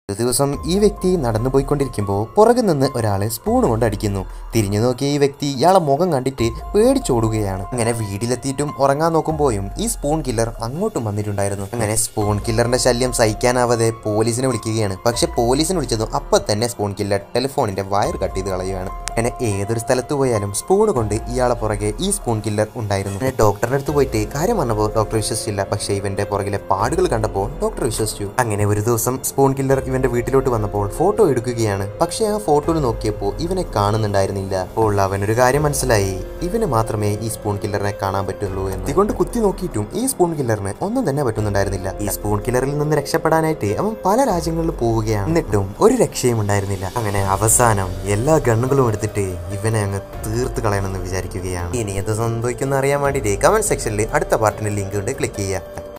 ഒരു ദിവസം ഈ വ്യക്തി നടന്നു പോയിക്കൊണ്ടിരിക്കുമ്പോൾ പുറകെ നിന്ന് ഒരാളെ സ്പൂൺ കൊണ്ട് അടിക്കുന്നു തിരിഞ്ഞു നോക്കിയ ഈ വ്യക്തി ഇയാളെ മുഖം കണ്ടിട്ട് പേടിച്ചോടുകയാണ് അങ്ങനെ വീട്ടിലെത്തിയിട്ടും ഉറങ്ങാൻ നോക്കുമ്പോഴും ഈ സ്പൂൺ കില്ലർ അങ്ങോട്ടും വന്നിട്ടുണ്ടായിരുന്നു അങ്ങനെ സ്പൂൺ കില്ലറിന്റെ ശല്യം സഹിക്കാനാവാതെ പോലീസിനെ വിളിക്കുകയാണ് പക്ഷെ പോലീസിനെ വിളിച്ചതും അപ്പൊ തന്നെ സ്പൂൺ കില്ലർ ടെലിഫോണിന്റെ വയർ കട്ട് ചെയ്ത് കളയുകയാണ് അങ്ങനെ ഏതൊരു സ്ഥലത്ത് പോയാലും സ്പൂൺ കൊണ്ട് ഇയാളെ പുറകെ ഈ സ്പൂൺ കില്ലർ ഉണ്ടായിരുന്നു അങ്ങനെ ഡോക്ടറിന്റെ അടുത്ത് പോയിട്ട് കാര്യം പറഞ്ഞപ്പോൾ ഡോക്ടർ വിശ്വസിച്ചില്ല പക്ഷേ ഇവന്റെ പുറകിലെ പാടുകൾ കണ്ടപ്പോൾ ഡോക്ടർ വിശ്വസിച്ചു അങ്ങനെ ഒരു ദിവസം സ്പൂൺ കില്ലർ ഇവന്റെ വീട്ടിലോട്ട് വന്നപ്പോൾ ഫോട്ടോ എടുക്കുകയാണ് പക്ഷേ ആ ഫോട്ടോയിൽ നോക്കിയപ്പോൾ ഇവനെ കാണുന്നുണ്ടായിരുന്നില്ല അപ്പോൾ അവനൊരു കാര്യം മനസ്സിലായി ഇവന് മാത്രമേ ഈ സ്പൂൺ കില്ലറിനെ കാണാൻ പറ്റുള്ളൂ എന്ന് ഇതുകൊണ്ട് കുത്തി നോക്കിയിട്ടും ഈ സ്പൂൺ കില്ലറിന് ഒന്നും തന്നെ പറ്റുന്നുണ്ടായിരുന്നില്ല ഈ സ്പൂൺ കില്ലറിൽ നിന്ന് രക്ഷപ്പെടാനായിട്ട് അവൻ പല രാജ്യങ്ങളിൽ പോവുകയാണ് എന്നിട്ടും ഒരു രക്ഷയും ഉണ്ടായിരുന്നില്ല അങ്ങനെ അവസാനം എല്ലാ ഗണ്ണുകളും എടുത്തിട്ട് ഇവനെ അങ്ങ് തീർത്ത് കളയണമെന്ന് വിചാരിക്കുകയാണ് ഇനി എന്ത് സംഭവിക്കുന്ന അറിയാൻ വേണ്ടിയിട്ട് കമന്റ് സെക്ഷനിൽ അടുത്ത പാർട്ടിന്റെ ലിങ്ക് ഉണ്ട് ക്ലിക്ക് ചെയ്യുക